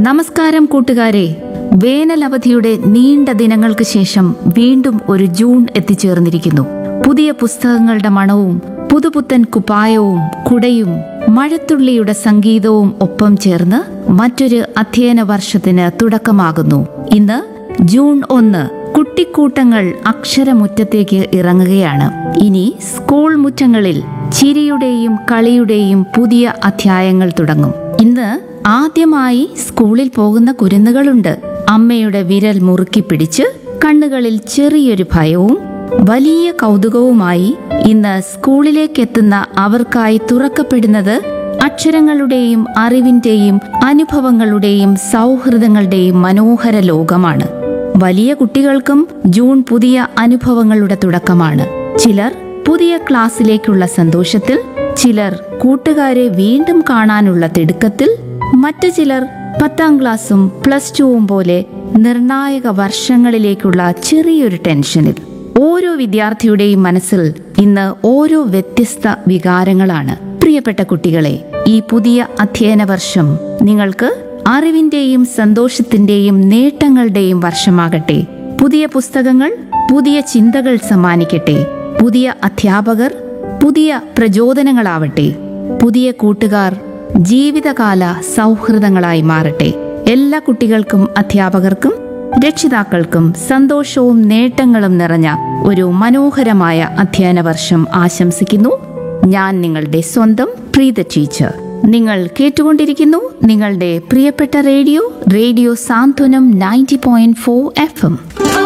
നമസ്കാരം കൂട്ടുകാരെ വേനൽ അവധിയുടെ നീണ്ട ദിനങ്ങൾക്ക് ശേഷം വീണ്ടും ഒരു ജൂൺ എത്തിച്ചേർന്നിരിക്കുന്നു പുതിയ പുസ്തകങ്ങളുടെ മണവും പുതുപുത്തൻ കുപ്പായവും കുടയും മഴത്തുള്ളിയുടെ സംഗീതവും ഒപ്പം ചേർന്ന് മറ്റൊരു അധ്യയന വർഷത്തിന് തുടക്കമാകുന്നു ഇന്ന് ജൂൺ ഒന്ന് കുട്ടിക്കൂട്ടങ്ങൾ അക്ഷരമുറ്റത്തേക്ക് ഇറങ്ങുകയാണ് ഇനി സ്കൂൾ മുറ്റങ്ങളിൽ ചിരിയുടെയും കളിയുടെയും പുതിയ അധ്യായങ്ങൾ തുടങ്ങും ഇന്ന് ആദ്യമായി സ്കൂളിൽ പോകുന്ന കുരുന്നുകളുണ്ട് അമ്മയുടെ വിരൽ മുറുക്കി പിടിച്ച് കണ്ണുകളിൽ ചെറിയൊരു ഭയവും വലിയ കൗതുകവുമായി ഇന്ന് സ്കൂളിലേക്കെത്തുന്ന അവർക്കായി തുറക്കപ്പെടുന്നത് അക്ഷരങ്ങളുടെയും അറിവിന്റെയും അനുഭവങ്ങളുടെയും സൗഹൃദങ്ങളുടെയും മനോഹര ലോകമാണ് വലിയ കുട്ടികൾക്കും ജൂൺ പുതിയ അനുഭവങ്ങളുടെ തുടക്കമാണ് ചിലർ പുതിയ ക്ലാസ്സിലേക്കുള്ള സന്തോഷത്തിൽ ചിലർ കൂട്ടുകാരെ വീണ്ടും കാണാനുള്ള തിടുക്കത്തിൽ മറ്റു ചിലർ പത്താം ക്ലാസ്സും പ്ലസ് ടുവും പോലെ നിർണായക വർഷങ്ങളിലേക്കുള്ള ചെറിയൊരു ടെൻഷനിൽ ഓരോ വിദ്യാർത്ഥിയുടെയും മനസ്സിൽ ഇന്ന് ഓരോ വ്യത്യസ്ത വികാരങ്ങളാണ് പ്രിയപ്പെട്ട കുട്ടികളെ ഈ പുതിയ അധ്യയന വർഷം നിങ്ങൾക്ക് അറിവിന്റെയും സന്തോഷത്തിന്റെയും നേട്ടങ്ങളുടെയും വർഷമാകട്ടെ പുതിയ പുസ്തകങ്ങൾ പുതിയ ചിന്തകൾ സമ്മാനിക്കട്ടെ പുതിയ അധ്യാപകർ പുതിയ പ്രചോദനങ്ങളാവട്ടെ പുതിയ കൂട്ടുകാർ ജീവിതകാല സൗഹൃദങ്ങളായി മാറട്ടെ എല്ലാ കുട്ടികൾക്കും അധ്യാപകർക്കും രക്ഷിതാക്കൾക്കും സന്തോഷവും നേട്ടങ്ങളും നിറഞ്ഞ ഒരു മനോഹരമായ അധ്യയന വർഷം ആശംസിക്കുന്നു ഞാൻ നിങ്ങളുടെ സ്വന്തം പ്രീത ടീച്ചർ നിങ്ങൾ കേട്ടുകൊണ്ടിരിക്കുന്നു നിങ്ങളുടെ പ്രിയപ്പെട്ട radio radio Santhwanam ninety point four F M